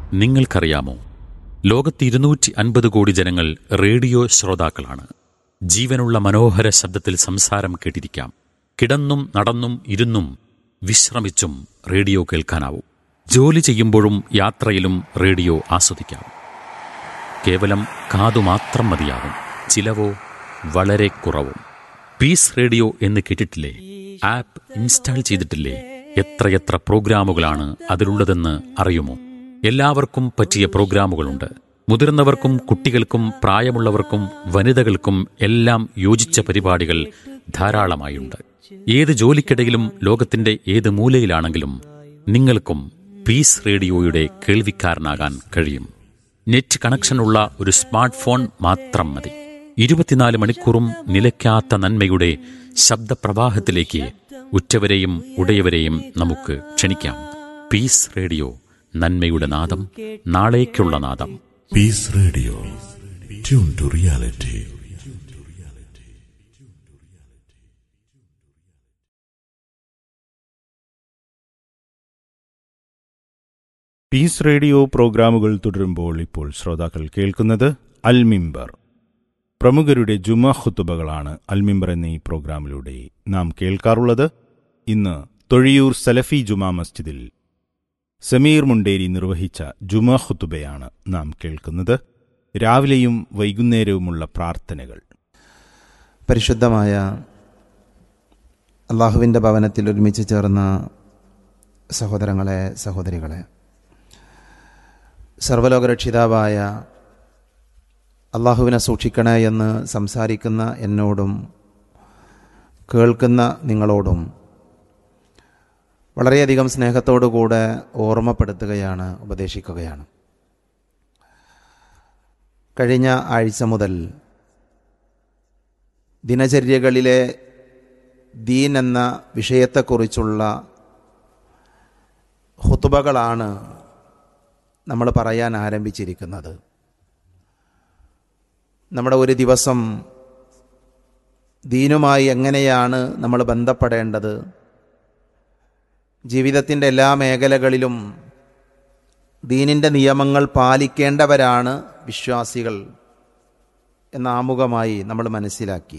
നിങ്ങൾക്കറിയാമോ ലോകത്ത് ഇരുന്നൂറ്റി അൻപത് കോടി ജനങ്ങൾ റേഡിയോ ശ്രോതാക്കളാണ് ജീവനുള്ള മനോഹര ശബ്ദത്തിൽ സംസാരം കേട്ടിരിക്കാം കിടന്നും നടന്നും ഇരുന്നും വിശ്രമിച്ചും റേഡിയോ കേൾക്കാനാവും ജോലി ചെയ്യുമ്പോഴും യാത്രയിലും റേഡിയോ ആസ്വദിക്കാം കേവലം കാതു മാത്രം മതിയാകും ചിലവോ വളരെ കുറവും പീസ് റേഡിയോ എന്ന് കേട്ടിട്ടില്ലേ ആപ്പ് ഇൻസ്റ്റാൾ ചെയ്തിട്ടില്ലേ എത്രയെത്ര പ്രോഗ്രാമുകളാണ് അതിലുള്ളതെന്ന് അറിയുമോ എല്ലാവർക്കും പറ്റിയ പ്രോഗ്രാമുകളുണ്ട് മുതിർന്നവർക്കും കുട്ടികൾക്കും പ്രായമുള്ളവർക്കും വനിതകൾക്കും എല്ലാം യോജിച്ച പരിപാടികൾ ധാരാളമായുണ്ട് ഏത് ജോലിക്കിടയിലും ലോകത്തിന്റെ ഏത് മൂലയിലാണെങ്കിലും നിങ്ങൾക്കും പീസ് റേഡിയോയുടെ കേൾവിക്കാരനാകാൻ കഴിയും നെറ്റ് കണക്ഷനുള്ള ഒരു സ്മാർട്ട് ഫോൺ മാത്രം മതി ഇരുപത്തിനാല് മണിക്കൂറും നിലയ്ക്കാത്ത നന്മയുടെ ശബ്ദപ്രവാഹത്തിലേക്ക് ഉറ്റവരെയും ഉടയവരെയും നമുക്ക് ക്ഷണിക്കാം പീസ് റേഡിയോ നന്മയുടെ നാദം നാളേക്കുള്ള നാദം Peace Radio. Tune to reality. Peace radio പ്രോഗ്രാമുകൾ തുടരുമ്പോൾ ഇപ്പോൾ ശ്രോതാക്കൾ കേൾക്കുന്നത് അൽമിംബർ പ്രമുഖരുടെ ജുമ ഖുത്തുബകളാണ് അൽമിംബർ എന്ന ഈ പ്രോഗ്രാമിലൂടെ നാം കേൾക്കാറുള്ളത് ഇന്ന് തൊഴിയൂർ സലഫി ജുമാ മസ്ജിദിൽ സമീർ മുണ്ടേരി നിർവഹിച്ച ജുമ ഖുത്തുബയാണ് നാം കേൾക്കുന്നത് രാവിലെയും വൈകുന്നേരവുമുള്ള പ്രാർത്ഥനകൾ പരിശുദ്ധമായ അള്ളാഹുവിൻ്റെ ഭവനത്തിൽ ഒരുമിച്ച് ചേർന്ന സഹോദരങ്ങളെ സഹോദരികളെ സർവലോകരക്ഷിതാവായ അള്ളാഹുവിനെ സൂക്ഷിക്കണേ എന്ന് സംസാരിക്കുന്ന എന്നോടും കേൾക്കുന്ന നിങ്ങളോടും വളരെയധികം സ്നേഹത്തോടുകൂടെ ഓർമ്മപ്പെടുത്തുകയാണ് ഉപദേശിക്കുകയാണ് കഴിഞ്ഞ ആഴ്ച മുതൽ ദിനചര്യകളിലെ ദീൻ എന്ന വിഷയത്തെക്കുറിച്ചുള്ള ഹുത്തുബകളാണ് നമ്മൾ പറയാൻ ആരംഭിച്ചിരിക്കുന്നത് നമ്മുടെ ഒരു ദിവസം ദീനുമായി എങ്ങനെയാണ് നമ്മൾ ബന്ധപ്പെടേണ്ടത് ജീവിതത്തിൻ്റെ എല്ലാ മേഖലകളിലും ദീനിൻ്റെ നിയമങ്ങൾ പാലിക്കേണ്ടവരാണ് വിശ്വാസികൾ എന്ന ആമുഖമായി നമ്മൾ മനസ്സിലാക്കി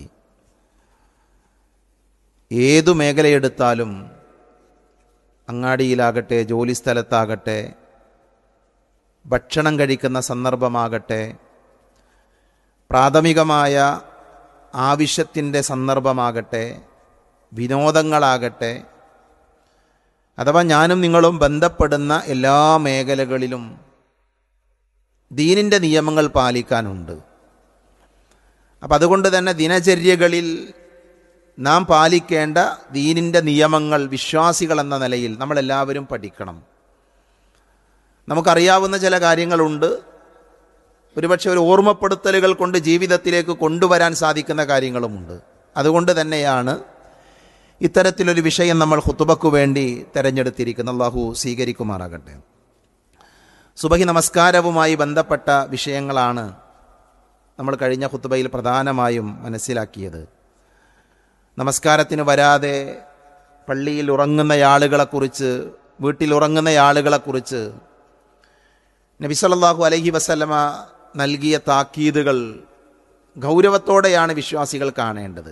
ഏതു മേഖലയെടുത്താലും അങ്ങാടിയിലാകട്ടെ ജോലിസ്ഥലത്താകട്ടെ ഭക്ഷണം കഴിക്കുന്ന സന്ദർഭമാകട്ടെ പ്രാഥമികമായ ആവശ്യത്തിൻ്റെ സന്ദർഭമാകട്ടെ വിനോദങ്ങളാകട്ടെ അഥവാ ഞാനും നിങ്ങളും ബന്ധപ്പെടുന്ന എല്ലാ മേഖലകളിലും ദീനിൻ്റെ നിയമങ്ങൾ പാലിക്കാനുണ്ട് അപ്പം അതുകൊണ്ട് തന്നെ ദിനചര്യകളിൽ നാം പാലിക്കേണ്ട ദീനിൻ്റെ നിയമങ്ങൾ വിശ്വാസികൾ എന്ന നിലയിൽ നമ്മളെല്ലാവരും പഠിക്കണം നമുക്കറിയാവുന്ന ചില കാര്യങ്ങളുണ്ട് ഒരുപക്ഷെ ഒരു ഓർമ്മപ്പെടുത്തലുകൾ കൊണ്ട് ജീവിതത്തിലേക്ക് കൊണ്ടുവരാൻ സാധിക്കുന്ന കാര്യങ്ങളുമുണ്ട് അതുകൊണ്ട് തന്നെയാണ് ഇത്തരത്തിലൊരു വിഷയം നമ്മൾ ഹുത്തുബക്കു വേണ്ടി തിരഞ്ഞെടുത്തിരിക്കുന്ന അള്ളാഹു സ്വീകരിക്കുമാറാകട്ടെ സുബഹി നമസ്കാരവുമായി ബന്ധപ്പെട്ട വിഷയങ്ങളാണ് നമ്മൾ കഴിഞ്ഞ ഹുത്തുബയിൽ പ്രധാനമായും മനസ്സിലാക്കിയത് നമസ്കാരത്തിന് വരാതെ പള്ളിയിൽ ഉറങ്ങുന്ന ആളുകളെക്കുറിച്ച് വീട്ടിൽ ഉറങ്ങുന്ന ആളുകളെക്കുറിച്ച് നബിസല്ലാഹു അലഹി വസല്ലമ നൽകിയ താക്കീതുകൾ ഗൗരവത്തോടെയാണ് വിശ്വാസികൾ കാണേണ്ടത്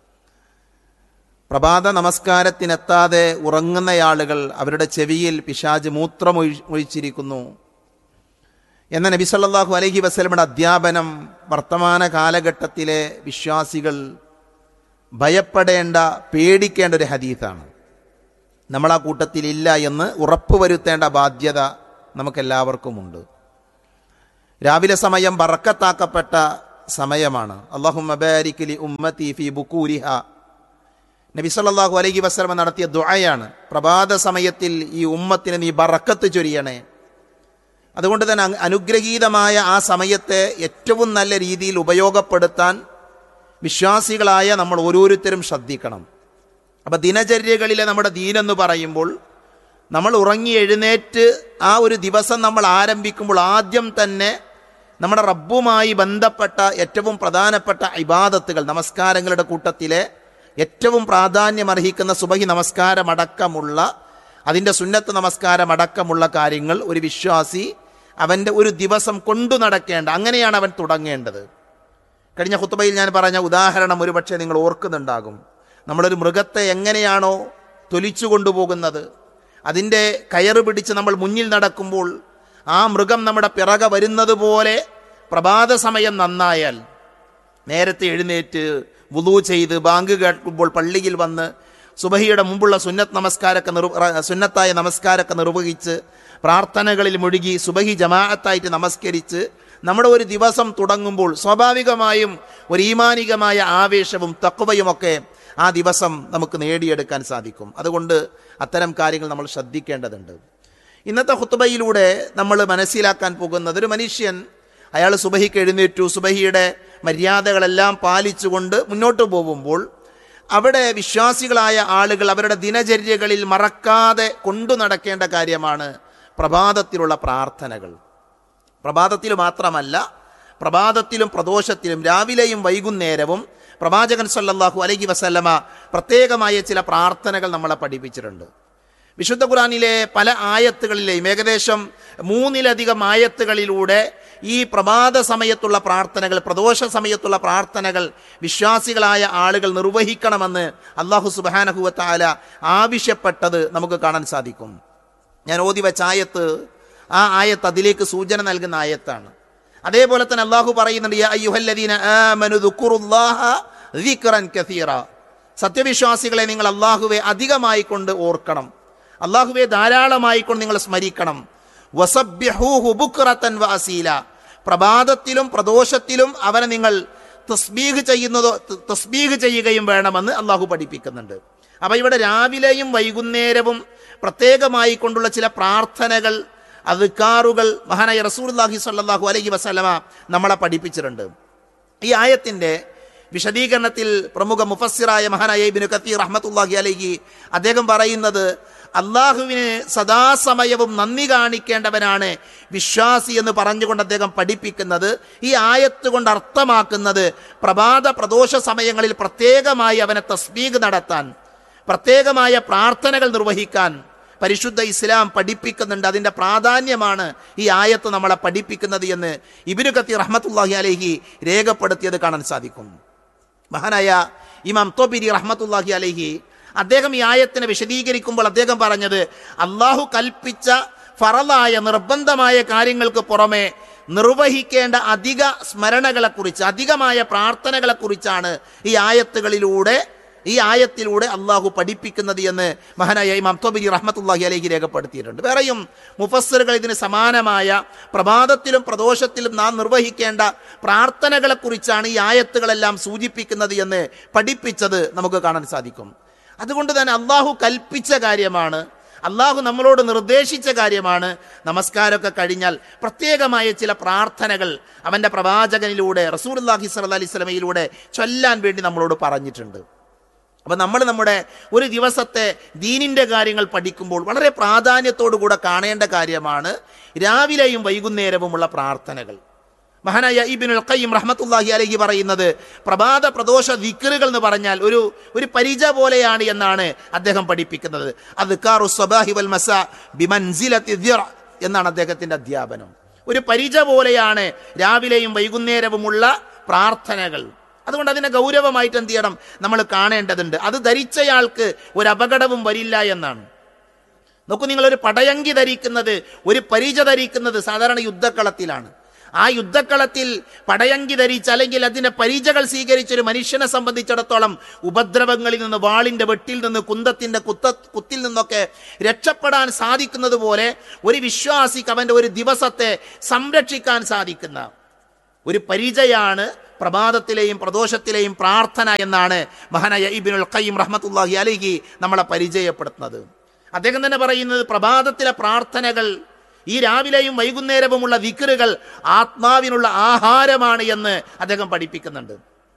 പ്രഭാത നമസ്കാരത്തിനെത്താതെ ഉറങ്ങുന്ന ആളുകൾ അവരുടെ ചെവിയിൽ പിശാജ് മൂത്രമൊഴിച്ചിരിക്കുന്നു എന്ന നബി സല്ലല്ലാഹു അലൈഹി വസല്ലമയുടെ അധ്യാപനം വർത്തമാന കാലഘട്ടത്തിലെ വിശ്വാസികൾ ഭയപ്പെടേണ്ട പേടിക്കേണ്ട ഒരു ഹദീത്താണ് നമ്മൾ ആ കൂട്ടത്തിലില്ല എന്ന് ഉറപ്പുവരുത്തേണ്ട ബാധ്യത നമുക്കെല്ലാവർക്കുമുണ്ട് രാവിലെ സമയം ബറക്കത്താക്കപ്പെട്ട സമയമാണ് അള്ളാഹു മബാരിക്കലി ഉമ്മത്തി ഫി ബുക്കൂരിഹ നബി സല്ലല്ലാഹു അലൈഹി വസല്ലമ നടത്തിയ ദുആയാണ് പ്രഭാത സമയത്തിൽ ഈ ഉമ്മത്തിന് നീ ബറക്കത്ത് ചൊരിയണേ അതുകൊണ്ട് തന്നെ അ- അനുഗ്രഹീതമായ ആ സമയത്തെ ഏറ്റവും നല്ല രീതിയിൽ ഉപയോഗപ്പെടുത്താൻ വിശ്വാസികളായ നമ്മൾ ഓരോരുത്തരും ശ്രദ്ധിക്കണം അപ്പം ദിനചര്യകളിലെ നമ്മുടെ ദീനെന്ന് പറയുമ്പോൾ നമ്മൾ ഉറങ്ങി എഴുന്നേറ്റ് ആ ഒരു ദിവസം നമ്മൾ ആരംഭിക്കുമ്പോൾ ആദ്യം തന്നെ നമ്മുടെ റബ്ബുമായി ബന്ധപ്പെട്ട ഏറ്റവും പ്രധാനപ്പെട്ട ഇബാദത്തുകൾ നമസ്കാരങ്ങളുടെ കൂട്ടത്തിലെ ഏറ്റവും പ്രാധാന്യമർഹിക്കുന്ന സുബഹി നമസ്കാരമടക്കമുള്ള അതിൻ്റെ സുന്നത്ത് നമസ്കാരമടക്കമുള്ള കാര്യങ്ങൾ ഒരു വിശ്വാസി അവൻ്റെ ഒരു ദിവസം കൊണ്ടു നടക്കേണ്ട അങ്ങനെയാണ് അവൻ തുടങ്ങേണ്ടത് കഴിഞ്ഞ ഹുത്തുബയിൽ ഞാൻ പറഞ്ഞ ഉദാഹരണം ഒരുപക്ഷെ നിങ്ങൾ ഓർക്കുന്നുണ്ടാകും നമ്മളൊരു മൃഗത്തെ എങ്ങനെയാണോ തൊലിച്ചു കൊണ്ടുപോകുന്നത് അതിൻ്റെ കയറ് പിടിച്ച് നമ്മൾ മുന്നിൽ നടക്കുമ്പോൾ ആ മൃഗം നമ്മുടെ പിറകെ വരുന്നത് പോലെ പ്രഭാത സമയം നന്നായാൽ നേരത്തെ എഴുന്നേറ്റ് വുളു ചെയ്ത് ബാങ്ക് കേൾക്കുമ്പോൾ പള്ളിയിൽ വന്ന് സുബഹിയുടെ മുമ്പുള്ള സുന്നത്ത് നമസ്കാരമൊക്കെ നിർ സുന്നത്തായ നമസ്കാരമൊക്കെ നിർവഹിച്ച് പ്രാർത്ഥനകളിൽ മുഴുകി സുബഹി ജമാഅത്തായിട്ട് നമസ്കരിച്ച് നമ്മുടെ ഒരു ദിവസം തുടങ്ങുമ്പോൾ സ്വാഭാവികമായും ഒരു ഈമാനികമായ ആവേശവും തക്കുവയുമൊക്കെ ആ ദിവസം നമുക്ക് നേടിയെടുക്കാൻ സാധിക്കും അതുകൊണ്ട് അത്തരം കാര്യങ്ങൾ നമ്മൾ ശ്രദ്ധിക്കേണ്ടതുണ്ട് ഇന്നത്തെ ഹുത്തുബയിലൂടെ നമ്മൾ മനസ്സിലാക്കാൻ പോകുന്നത് ഒരു മനുഷ്യൻ അയാൾ സുബഹിക്ക് എഴുന്നേറ്റു സുബഹിയുടെ മര്യാദകളെല്ലാം പാലിച്ചുകൊണ്ട് മുന്നോട്ട് പോകുമ്പോൾ അവിടെ വിശ്വാസികളായ ആളുകൾ അവരുടെ ദിനചര്യകളിൽ മറക്കാതെ കൊണ്ടു നടക്കേണ്ട കാര്യമാണ് പ്രഭാതത്തിലുള്ള പ്രാർത്ഥനകൾ പ്രഭാതത്തിൽ മാത്രമല്ല പ്രഭാതത്തിലും പ്രദോഷത്തിലും രാവിലെയും വൈകുന്നേരവും പ്രവാചകൻ സല്ലല്ലാഹു അലൈഹി വസല്ലമ പ്രത്യേകമായ ചില പ്രാർത്ഥനകൾ നമ്മളെ പഠിപ്പിച്ചിട്ടുണ്ട് വിശുദ്ധ ഖുറാനിലെ പല ആയത്തുകളിലെയും ഏകദേശം മൂന്നിലധികം ആയത്തുകളിലൂടെ ഈ പ്രഭാത സമയത്തുള്ള പ്രാർത്ഥനകൾ പ്രദോഷ സമയത്തുള്ള പ്രാർത്ഥനകൾ വിശ്വാസികളായ ആളുകൾ നിർവഹിക്കണമെന്ന് അള്ളാഹു സുബാനഹുവത്താല ആവശ്യപ്പെട്ടത് നമുക്ക് കാണാൻ സാധിക്കും ഞാൻ ഓതി വെച്ച ആയത്ത് ആ ആയത്ത് അതിലേക്ക് സൂചന നൽകുന്ന ആയത്താണ് അതേപോലെ തന്നെ അള്ളാഹു പറയുന്നുണ്ട് യാ അയ്യുഹല്ലദീന ആമനു ദുക്കുറുല്ലാഹ ദിക്റൻ കസീറ സത്യവിശ്വാസികളെ നിങ്ങൾ അള്ളാഹുവെ അധികമായി കൊണ്ട് ഓർക്കണം അള്ളാഹുവെ ധാരാളമായി കൊണ്ട് നിങ്ങൾ സ്മരിക്കണം വസബ്യഹൂഹു ബുക്റത്തൻ വഅസീല പ്രഭാതത്തിലും പ്രദോഷത്തിലും അവനെ നിങ്ങൾ തസ്ബീഹ് ചെയ്യുന്നതോ തസ്ബീഹ് ചെയ്യുകയും വേണമെന്ന് അള്ളാഹു പഠിപ്പിക്കുന്നുണ്ട് അപ്പൊ ഇവിടെ രാവിലെയും വൈകുന്നേരവും പ്രത്യേകമായി കൊണ്ടുള്ള ചില പ്രാർത്ഥനകൾ അതുക്കാറുകൾ മഹാനായ റസൂർലാഹി സല്ലാഹു അലൈഹി വസ്ലമ നമ്മളെ പഠിപ്പിച്ചിട്ടുണ്ട് ഈ ആയത്തിന്റെ വിശദീകരണത്തിൽ പ്രമുഖ മുഫസ്സിറായ മഹാനായ ഇബിന് കത്തീർ റഹ്മത്തുല്ലാഹി അലൈഹി അദ്ദേഹം പറയുന്നത് അള്ളാഹുവിന് സദാസമയവും നന്ദി കാണിക്കേണ്ടവനാണ് വിശ്വാസി എന്ന് പറഞ്ഞുകൊണ്ട് അദ്ദേഹം പഠിപ്പിക്കുന്നത് ഈ ആയത്ത് കൊണ്ട് അർത്ഥമാക്കുന്നത് പ്രഭാത പ്രദോഷ സമയങ്ങളിൽ പ്രത്യേകമായി അവനെ തസ്ബീഗ് നടത്താൻ പ്രത്യേകമായ പ്രാർത്ഥനകൾ നിർവഹിക്കാൻ പരിശുദ്ധ ഇസ്ലാം പഠിപ്പിക്കുന്നുണ്ട് അതിൻ്റെ പ്രാധാന്യമാണ് ഈ ആയത്ത് നമ്മളെ പഠിപ്പിക്കുന്നത് എന്ന് ഇബിനു കത്തി റഹ്മത്തുല്ലാഹി അലഹി രേഖപ്പെടുത്തിയത് കാണാൻ സാധിക്കും മഹാനായ ഇമാം തൊബിരി റഹ്മത്തുല്ലാഹി അലഹി അദ്ദേഹം ഈ ആയത്തിനെ വിശദീകരിക്കുമ്പോൾ അദ്ദേഹം പറഞ്ഞത് അള്ളാഹു കൽപ്പിച്ച ഫറലായ നിർബന്ധമായ കാര്യങ്ങൾക്ക് പുറമെ നിർവഹിക്കേണ്ട അധിക സ്മരണകളെക്കുറിച്ച് അധികമായ പ്രാർത്ഥനകളെക്കുറിച്ചാണ് ഈ ആയത്തുകളിലൂടെ ഈ ആയത്തിലൂടെ അള്ളാഹു പഠിപ്പിക്കുന്നത് എന്ന് മഹാനായ ഇമാം തൊബിരി റഹ്മത്തുല്ലാഹി അലഹി രേഖപ്പെടുത്തിയിട്ടുണ്ട് വേറെയും മുഫස්සറുകൾ ഇതിന് സമാനമായ പ്രഭാതത്തിലും പ്രദോഷത്തിലും നാം നിർവഹിക്കേണ്ട പ്രാർത്ഥനകളെക്കുറിച്ചാണ് ഈ ആയത്തുകളെല്ലാം സൂചിപ്പിക്കുന്നത് എന്ന് പഠിപ്പിച്ചത് നമുക്ക് കാണാൻ സാധിക്കും അതുകൊണ്ട് തന്നെ അള്ളാഹു കൽപ്പിച്ച കാര്യമാണ് അള്ളാഹു നമ്മളോട് നിർദ്ദേശിച്ച കാര്യമാണ് നമസ്കാരമൊക്കെ കഴിഞ്ഞാൽ പ്രത്യേകമായ ചില പ്രാർത്ഥനകൾ അവൻ്റെ പ്രവാചകനിലൂടെ റസൂർ അള്ളാഹി സല്ല അലൈഹി സ്വലമയിലൂടെ ചൊല്ലാൻ വേണ്ടി നമ്മളോട് പറഞ്ഞിട്ടുണ്ട് അപ്പം നമ്മൾ നമ്മുടെ ഒരു ദിവസത്തെ ദീനിൻ്റെ കാര്യങ്ങൾ പഠിക്കുമ്പോൾ വളരെ പ്രാധാന്യത്തോടു കൂടെ കാണേണ്ട കാര്യമാണ് രാവിലെയും വൈകുന്നേരവുമുള്ള പ്രാർത്ഥനകൾ മഹാനായ ഇബിനുൽ ഖയ്യിം റഹ്മത്തുല്ലാഹി അലഹി പറയുന്നത് പ്രഭാത പ്രദോഷ ദിക്കറുകൾ എന്ന് പറഞ്ഞാൽ ഒരു ഒരു പരിച പോലെയാണ് എന്നാണ് അദ്ദേഹം പഠിപ്പിക്കുന്നത് അത് വൽ മസ ബിമൻസിലത്തി ദിർ എന്നാണ് അദ്ദേഹത്തിന്റെ അധ്യാപനം ഒരു പരിച പോലെയാണ് രാവിലെയും വൈകുന്നേരവുമുള്ള പ്രാർത്ഥനകൾ അതുകൊണ്ട് അതിനെ ഗൗരവമായിട്ട് എന്ത് ചെയ്യണം നമ്മൾ കാണേണ്ടതുണ്ട് അത് ധരിച്ചയാൾക്ക് ഒരു അപകടവും വരില്ല എന്നാണ് നോക്കൂ നിങ്ങൾ ഒരു പടയങ്കി ധരിക്കുന്നത് ഒരു പരിച ധരിക്കുന്നത് സാധാരണ യുദ്ധക്കളത്തിലാണ് ആ യുദ്ധക്കളത്തിൽ പടയങ്കി ധരിച്ച് അല്ലെങ്കിൽ അതിന്റെ പരിചകൾ സ്വീകരിച്ച ഒരു മനുഷ്യനെ സംബന്ധിച്ചിടത്തോളം ഉപദ്രവങ്ങളിൽ നിന്ന് വാളിന്റെ വെട്ടിൽ നിന്ന് കുന്തത്തിന്റെ കുത്ത കുത്തിൽ നിന്നൊക്കെ രക്ഷപ്പെടാൻ സാധിക്കുന്നത് പോലെ ഒരു വിശ്വാസിക്ക് അവന്റെ ഒരു ദിവസത്തെ സംരക്ഷിക്കാൻ സാധിക്കുന്ന ഒരു പരിചയാണ് പ്രഭാതത്തിലെയും പ്രദോഷത്തിലെയും പ്രാർത്ഥന എന്നാണ് മഹാനായ ഇബിനുൽ ഖയ്യിം റഹ്മത്തുല്ലാഹി അലഹി നമ്മളെ പരിചയപ്പെടുത്തുന്നത് അദ്ദേഹം തന്നെ പറയുന്നത് പ്രഭാതത്തിലെ പ്രാർത്ഥനകൾ ഈ രാവിലെയും വൈകുന്നേരവുമുള്ള വിക്കറുകൾ ആത്മാവിനുള്ള ആഹാരമാണ് എന്ന് അദ്ദേഹം പഠിപ്പിക്കുന്നുണ്ട്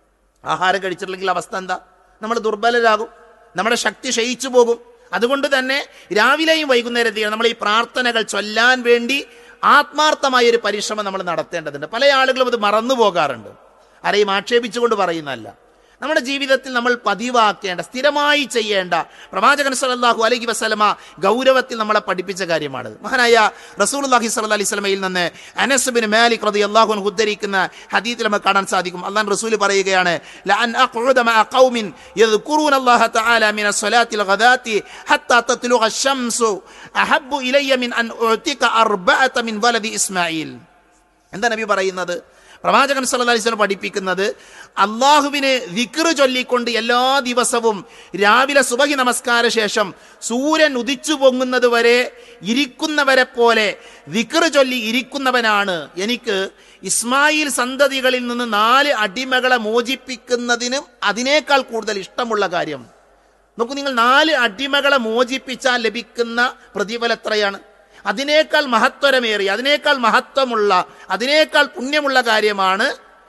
ആഹാരം കഴിച്ചിട്ടില്ലെങ്കിൽ അവസ്ഥ എന്താ നമ്മൾ ദുർബലരാകും നമ്മുടെ ശക്തി ക്ഷയിച്ചു പോകും അതുകൊണ്ട് തന്നെ രാവിലെയും വൈകുന്നേരത്തെയും നമ്മൾ ഈ പ്രാർത്ഥനകൾ ചൊല്ലാൻ വേണ്ടി ആത്മാർത്ഥമായ ഒരു പരിശ്രമം നമ്മൾ നടത്തേണ്ടതുണ്ട് പല ആളുകളും അത് മറന്നു പോകാറുണ്ട് ആരെയും ആക്ഷേപിച്ചുകൊണ്ട് പറയുന്നതല്ല നമ്മുടെ ജീവിതത്തിൽ നമ്മൾ പതിവാക്കേണ്ട സ്ഥിരമായി ചെയ്യേണ്ട പ്രവാചകൻ സല്ലല്ലാഹു അലൈഹി വസല്ലമ ഗൗരവത്തിൽ നമ്മളെ പഠിപ്പിച്ച കാര്യമാണ് മഹാനായ റസൂലുള്ളാഹി സ്വല്ലല്ലാഹി അലൈഹി വസല്ലമയിൽ നിന്ന് അനസ് ബിൻ മാലിക് റളിയല്ലാഹു അൻഹു ഉദ്ധരിക്കുന്ന ഹദീത്തിൽ നമുക്ക് കാണാൻ സാധിക്കും അള്ളാഹു റസൂൽ പറയുകയാണ് ലഅൻ അഖ്ഉദ മഅ ഖൗമിൻ യദ്കുറൂന അല്ലാഹ തആല മിന സ്വലാത്തിൽ ഗദാത്തി ഹത്താ തത്ലുഗ അശംസു അഹബ്ബു ഇലയ്യ മിൻ അൻ ഉഅതിക അർബഅത മിൻ വലദി ഇസ്മായിൽ എന്താ നബി പറയുന്നത് പ്രവാചകൻ സല്ലല്ലാഹു അലൈഹി വസല്ലം പഠിപ്പിക്കുന്നത് അള്ളാഹുവിന് വിക്റ് ചൊല്ലിക്കൊണ്ട് എല്ലാ ദിവസവും രാവിലെ സുബഹി നമസ്കാര ശേഷം സൂര്യൻ ഉദിച്ചു പൊങ്ങുന്നത് വരെ ഇരിക്കുന്നവരെ പോലെ വിക്റ് ചൊല്ലി ഇരിക്കുന്നവനാണ് എനിക്ക് ഇസ്മായിൽ സന്തതികളിൽ നിന്ന് നാല് അടിമകളെ മോചിപ്പിക്കുന്നതിനും അതിനേക്കാൾ കൂടുതൽ ഇഷ്ടമുള്ള കാര്യം നോക്കൂ നിങ്ങൾ നാല് അടിമകളെ മോചിപ്പിച്ചാൽ ലഭിക്കുന്ന പ്രതിഫലം എത്രയാണ് അതിനേക്കാൾ മഹത്വരമേറിയ അതിനേക്കാൾ മഹത്വമുള്ള അതിനേക്കാൾ പുണ്യമുള്ള കാര്യമാണ്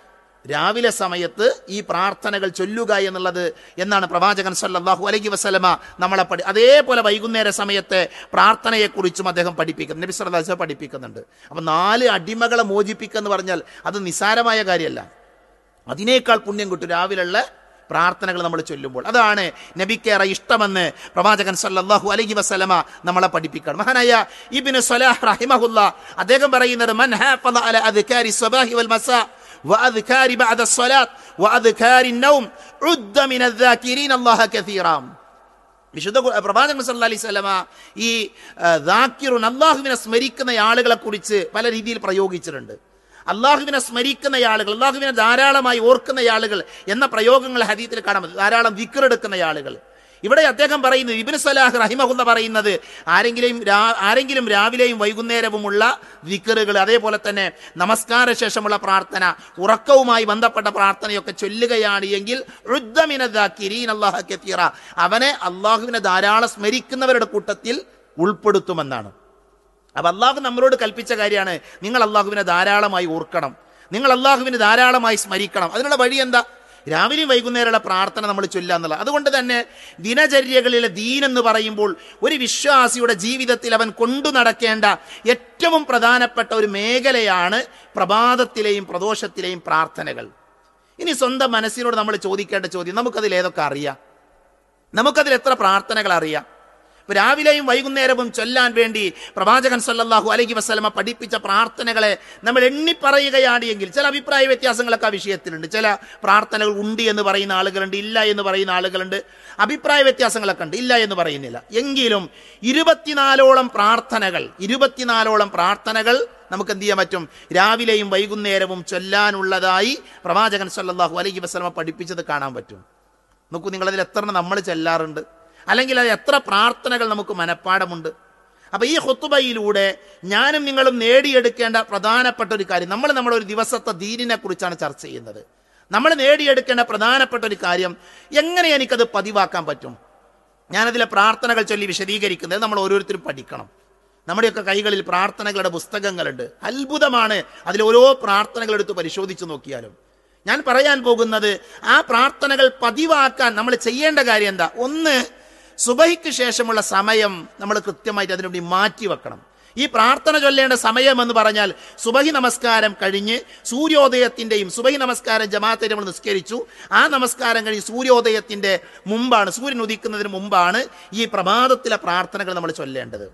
രാവിലെ സമയത്ത് ഈ പ്രാർത്ഥനകൾ ചൊല്ലുക എന്നുള്ളത് എന്നാണ് പ്രവാചകൻ സല്ലല്ലാഹു അലൈഹി വസല്ലമ നമ്മളെ പഠി അതേപോലെ വൈകുന്നേര സമയത്തെ പ്രാർത്ഥനയെക്കുറിച്ചും അദ്ദേഹം പഠിപ്പിക്കുന്നു നബി സല്ലല്ലാഹു അലൈഹി വസല്ലം പഠിപ്പിക്കുന്നുണ്ട് അപ്പം നാല് അടിമകളെ മോചിപ്പിക്കുക എന്ന് പറഞ്ഞാൽ അത് നിസാരമായ കാര്യമല്ല അതിനേക്കാൾ പുണ്യം കിട്ടും രാവിലെയുള്ള പ്രാർത്ഥനകൾ നമ്മൾ ചൊല്ലുമ്പോൾ അതാണ് നബിക്കേറെ ഇഷ്ടമെന്ന് പ്രവാചകൻ സല്ലല്ലാഹു അലൈഹി വസല്ലമ നമ്മളെ പഠിപ്പിക്കണം മഹാനായ ഇബ്നു സലാഹ് റഹിമഹുല്ല അദ്ദേഹം പറയുന്നത് മൻ ഹാഫള അല അദ്കാരി സ്വബാഹി വൽ മസാ وأذكار بعد الصلاة وأذكار النوم عد من الذاكرين الله كثيرا വിശുദ്ധ ഖു- പ്രവാചകൻ സല്ലല്ലാഹു അലൈഹി വസല്ലമ ഈ ദാക്കിറുൻ അള്ളാഹുവിനെ സ്മരിക്കുന്ന ആളുകളെ കുറിച്ച് പല രീതിയിൽ പ്രയോഗിച്ചിട്ടുണ്ട് അള്ളാഹുവിനെ സ്മരിക്കുന്ന ആളുകൾ അള്ളാഹുവിനെ ധാരാളമായി ഓർക്കുന്ന ആളുകൾ എന്ന പ്രയോഗങ്ങൾ ഹദീത്തിൽ കാണാൻ പറ്റും ധാരാളം വിക്രെടുക്കുന്ന ആളുകൾ ഇവിടെ അദ്ദേഹം പറയുന്നത് ഇബിന് സലാഹ് റഹിമഹുല്ല പറയുന്നത് ആരെങ്കിലും രാ- ആരെങ്കിലും രാവിലെയും വൈകുന്നേരവുമുള്ള വിക്കറുകൾ അതേപോലെ തന്നെ നമസ്കാര ശേഷമുള്ള പ്രാർത്ഥന ഉറക്കവുമായി ബന്ധപ്പെട്ട പ്രാർത്ഥനയൊക്കെ ചൊല്ലുകയാണ് എങ്കിൽ റുദ്ദമിനദാക്കിരീൻ അല്ലാഹ കത്തീറ. അവനെ അള്ളാഹുവിനെ ധാരാളം സ്മരിക്കുന്നവരുടെ കൂട്ടത്തിൽ ഉൾപ്പെടുത്തുമെന്നാണ് അപ്പൊ അള്ളാഹു നമ്മളോട് കൽപ്പിച്ച കാര്യമാണ് നിങ്ങൾ അള്ളാഹുവിനെ ധാരാളമായി ഓർക്കണം നിങ്ങൾ അള്ളാഹുവിനെ ധാരാളമായി സ്മരിക്കണം അതിനുള്ള വഴി എന്താ രാവിലെയും വൈകുന്നേരമുള്ള പ്രാർത്ഥന നമ്മൾ ചൊല്ലുക എന്നുള്ള അതുകൊണ്ട് തന്നെ ദിനചര്യകളിലെ ദീൻ എന്ന് പറയുമ്പോൾ ഒരു വിശ്വാസിയുടെ ജീവിതത്തിൽ അവൻ കൊണ്ടു നടക്കേണ്ട ഏറ്റവും പ്രധാനപ്പെട്ട ഒരു മേഖലയാണ് പ്രഭാതത്തിലെയും പ്രദോഷത്തിലെയും പ്രാർത്ഥനകൾ ഇനി സ്വന്തം മനസ്സിനോട് നമ്മൾ ചോദിക്കേണ്ട ചോദ്യം നമുക്കതിൽ ഏതൊക്കെ അറിയാം നമുക്കതിൽ എത്ര പ്രാർത്ഥനകൾ അറിയാം ഇപ്പൊ രാവിലെയും വൈകുന്നേരവും ചൊല്ലാൻ വേണ്ടി പ്രവാചകൻ സല്ലല്ലാഹു അലൈഹി വസല്ലമ പഠിപ്പിച്ച പ്രാർത്ഥനകളെ നമ്മൾ എണ്ണി പറയുകയാണ് എങ്കിൽ ചില അഭിപ്രായ വ്യത്യാസങ്ങളൊക്കെ ആ വിഷയത്തിലുണ്ട് ചില പ്രാർത്ഥനകൾ ഉണ്ട് എന്ന് പറയുന്ന ആളുകളുണ്ട് ഇല്ല എന്ന് പറയുന്ന ആളുകളുണ്ട് അഭിപ്രായ വ്യത്യാസങ്ങളൊക്കെ ഉണ്ട് ഇല്ല എന്ന് പറയുന്നില്ല എങ്കിലും ഇരുപത്തിനാലോളം പ്രാർത്ഥനകൾ ഇരുപത്തിനാലോളം പ്രാർത്ഥനകൾ നമുക്ക് എന്ത് ചെയ്യാൻ പറ്റും രാവിലെയും വൈകുന്നേരവും ചൊല്ലാനുള്ളതായി പ്രവാചകൻ സല്ലല്ലാഹു അലൈഹി വസല്ലമ പഠിപ്പിച്ചത് കാണാൻ പറ്റും നോക്കൂ നിങ്ങളതിൽ എത്ര നമ്മൾ ചെല്ലാറുണ്ട് അല്ലെങ്കിൽ അത് എത്ര പ്രാർത്ഥനകൾ നമുക്ക് മനഃപ്പാടമുണ്ട് അപ്പൊ ഈ ഹുത്തുബയിലൂടെ ഞാനും നിങ്ങളും നേടിയെടുക്കേണ്ട പ്രധാനപ്പെട്ട ഒരു കാര്യം നമ്മൾ നമ്മുടെ ഒരു ദിവസത്തെ ദീനിനെ കുറിച്ചാണ് ചർച്ച ചെയ്യുന്നത് നമ്മൾ നേടിയെടുക്കേണ്ട പ്രധാനപ്പെട്ട ഒരു കാര്യം എങ്ങനെ എനിക്കത് പതിവാക്കാൻ പറ്റും ഞാനതിലെ പ്രാർത്ഥനകൾ ചൊല്ലി വിശദീകരിക്കുന്നത് നമ്മൾ ഓരോരുത്തരും പഠിക്കണം നമ്മുടെയൊക്കെ കൈകളിൽ പ്രാർത്ഥനകളുടെ പുസ്തകങ്ങളുണ്ട് അത്ഭുതമാണ് അതിൽ ഓരോ പ്രാർത്ഥനകൾ എടുത്ത് പരിശോധിച്ച് നോക്കിയാലും ഞാൻ പറയാൻ പോകുന്നത് ആ പ്രാർത്ഥനകൾ പതിവാക്കാൻ നമ്മൾ ചെയ്യേണ്ട കാര്യം എന്താ ഒന്ന് സുബഹിക്ക് ശേഷമുള്ള സമയം നമ്മൾ കൃത്യമായിട്ട് അതിനുവേണ്ടി മാറ്റി വെക്കണം ഈ പ്രാർത്ഥന ചൊല്ലേണ്ട സമയം എന്ന് പറഞ്ഞാൽ സുബഹി നമസ്കാരം കഴിഞ്ഞ് സൂര്യോദയത്തിന്റെയും സുബഹി നമസ്കാരം ജമാഅത്തെ നമ്മൾ നിസ്കരിച്ചു ആ നമസ്കാരം കഴിഞ്ഞ് സൂര്യോദയത്തിന്റെ മുമ്പാണ് സൂര്യൻ ഉദിക്കുന്നതിന് മുമ്പാണ് ഈ പ്രഭാതത്തിലെ പ്രാർത്ഥനകൾ നമ്മൾ ചൊല്ലേണ്ടത്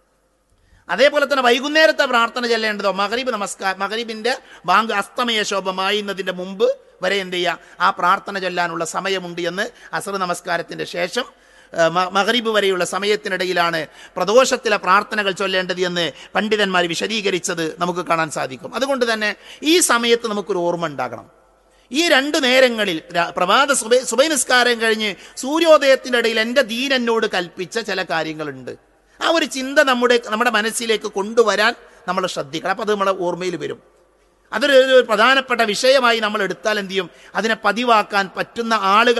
അതേപോലെ തന്നെ വൈകുന്നേരത്തെ പ്രാർത്ഥന ചെല്ലേണ്ടതോ മകരീബ് നമസ്കാരം മകരീബിന്റെ ബാങ്ക് അസ്തമയ ശോഭമായുന്നതിന്റെ മുമ്പ് വരെ എന്ത് ചെയ്യുക ആ പ്രാർത്ഥന ചൊല്ലാനുള്ള സമയമുണ്ട് എന്ന് അസർ നമസ്കാരത്തിന്റെ ശേഷം ഏഹ്, മ- മഗ്രിബ് വരെയുള്ള സമയത്തിനിടയിലാണ് പ്രദോഷത്തിലെ പ്രാർത്ഥനകൾ ചൊല്ലേണ്ടത് എന്ന് പണ്ഡിതന്മാർ വിശദീകരിച്ചത് നമുക്ക് കാണാൻ സാധിക്കും അതുകൊണ്ട് തന്നെ ഈ സമയത്ത് നമുക്കൊരു ഓർമ്മ ഉണ്ടാകണം ഈ രണ്ട് നേരങ്ങളിൽ ര- പ്രഭാത സുബൈ സുബൈ നിസ്കാരം കഴിഞ്ഞ് സൂര്യോദയത്തിൻ്റെ ഇടയിൽ എൻ്റെ ദീൻ എന്നോട് കൽപ്പിച്ച ചില കാര്യങ്ങളുണ്ട് ആ ഒരു ചിന്ത നമ്മുടെ നമ്മുടെ മനസ്സിലേക്ക് കൊണ്ടുവരാൻ നമ്മൾ ശ്രദ്ധിക്കണം അപ്പം അത് നമ്മുടെ ഓർമ്മയിൽ വരും അതൊരു ഒരു പ്രധാനപ്പെട്ട വിഷയമായി നമ്മൾ എടുത്താൽ എന്ത് ചെയ്യും അതിനെ പതിവാക്കാൻ പറ്റുന്ന ആളുകൾ